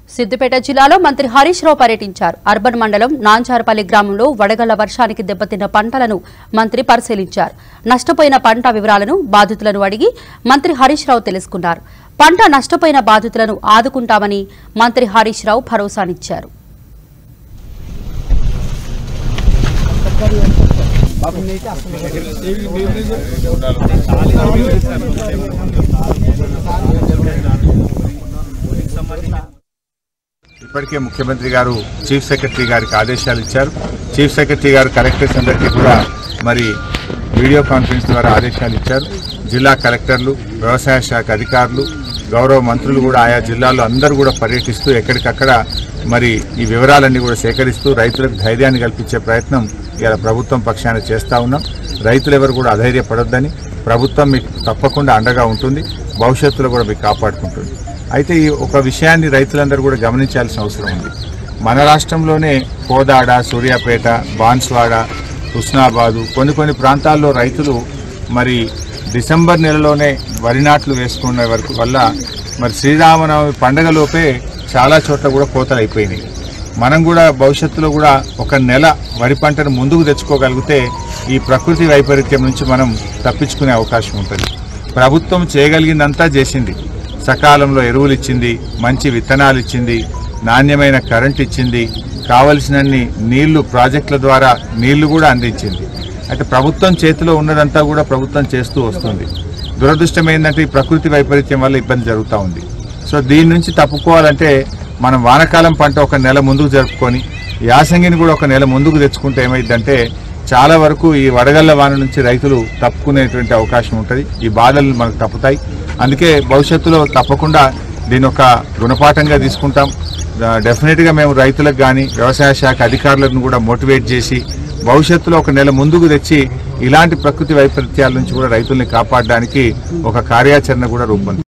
సిద్దిపేట జిల్లాలో మంత్రి హరీష్ రావు పర్యటించారు అర్బన్ మండలం నాంచారపల్లి గ్రామంలో వడగళ్ల వర్షానికి దెబ్బతిన్న పంటలను మంత్రి పరిశీలించారు నష్టపోయిన పంట వివరాలను బాధితులను అడిగి మంత్రి హరీష్ రావు తెలుసుకున్నారు పంట నష్టపోయిన బాధితులను ఆదుకుంటామని మంత్రి హరీష్ రావు భరోసానిచ్చారు ఇప్పటికే ముఖ్యమంత్రి గారు చీఫ్ సెక్రటరీ గారికి ఆదేశాలు ఇచ్చారు చీఫ్ సెక్రటరీ గారు కలెక్టర్స్ అందరికీ కూడా మరి వీడియో కాన్ఫరెన్స్ ద్వారా ఆదేశాలు ఇచ్చారు జిల్లా కలెక్టర్లు వ్యవసాయ శాఖ అధికారులు గౌరవ మంత్రులు కూడా ఆయా జిల్లాల్లో అందరూ కూడా పర్యటిస్తూ ఎక్కడికక్కడ మరి ఈ వివరాలన్నీ కూడా సేకరిస్తూ రైతులకు ధైర్యాన్ని కల్పించే ప్రయత్నం ఇలా ప్రభుత్వం పక్షాన చేస్తా ఉన్నాం రైతులు ఎవరు కూడా అధైర్యపడొద్దని ప్రభుత్వం మీకు తప్పకుండా అండగా ఉంటుంది భవిష్యత్తులో కూడా మీకు కాపాడుకుంటుంది అయితే ఈ ఒక విషయాన్ని రైతులందరూ కూడా గమనించాల్సిన అవసరం ఉంది మన రాష్ట్రంలోనే కోదాడ సూర్యాపేట బాన్స్వాడ హుస్నాబాదు కొన్ని కొన్ని ప్రాంతాల్లో రైతులు మరి డిసెంబర్ నెలలోనే వరి నాట్లు వేసుకున్న వరకు వల్ల మరి శ్రీరామనవమి పండగలోపే చాలా చోట్ల కూడా కోతలు అయిపోయినాయి మనం కూడా భవిష్యత్తులో కూడా ఒక నెల వరి పంటను ముందుకు తెచ్చుకోగలిగితే ఈ ప్రకృతి వైపరీత్యం నుంచి మనం తప్పించుకునే అవకాశం ఉంటుంది ప్రభుత్వం చేయగలిగిందంతా చేసింది సకాలంలో ఎరువులు ఇచ్చింది మంచి విత్తనాలు ఇచ్చింది నాణ్యమైన కరెంట్ ఇచ్చింది కావలసినన్ని నీళ్లు ప్రాజెక్టుల ద్వారా నీళ్లు కూడా అందించింది అయితే ప్రభుత్వం చేతిలో ఉన్నదంతా కూడా ప్రభుత్వం చేస్తూ వస్తుంది దురదృష్టం ఏంటంటే ఈ ప్రకృతి వైపరీత్యం వల్ల ఇబ్బంది జరుగుతూ ఉంది సో దీని నుంచి తప్పుకోవాలంటే మనం వానకాలం పంట ఒక నెల ముందుకు జరుపుకొని యాసంగిని కూడా ఒక నెల ముందుకు తెచ్చుకుంటే ఏమైందంటే చాలా వరకు ఈ వడగళ్ల వాన నుంచి రైతులు తప్పుకునేటువంటి అవకాశం ఉంటుంది ఈ బాధలు మనకు తప్పుతాయి అందుకే భవిష్యత్తులో తప్పకుండా దీని ఒక గుణపాఠంగా తీసుకుంటాం డెఫినెట్గా మేము రైతులకు కానీ వ్యవసాయ శాఖ అధికారులను కూడా మోటివేట్ చేసి భవిష్యత్తులో ఒక నెల ముందుకు తెచ్చి ఇలాంటి ప్రకృతి వైపరీత్యాల నుంచి కూడా రైతుల్ని కాపాడడానికి ఒక కార్యాచరణ కూడా రూపొంది